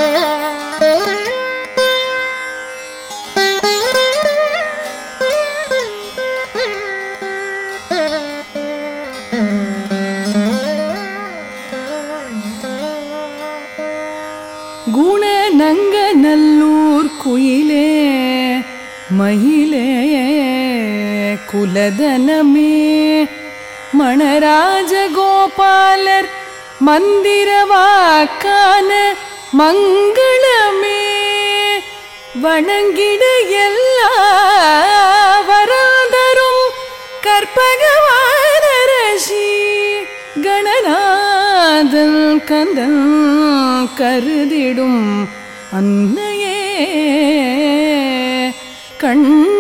குண நங்க நல்லூர் குயிலே மயிலே குலதனமே மணராஜ கோபாலர் மந்திரவாக்கான மங்களமே வணங்கிட எல்லா வராதரும் கற்பகவானரசி கணநாதன் கந்தன் கருதிடும் அன்னையே கண்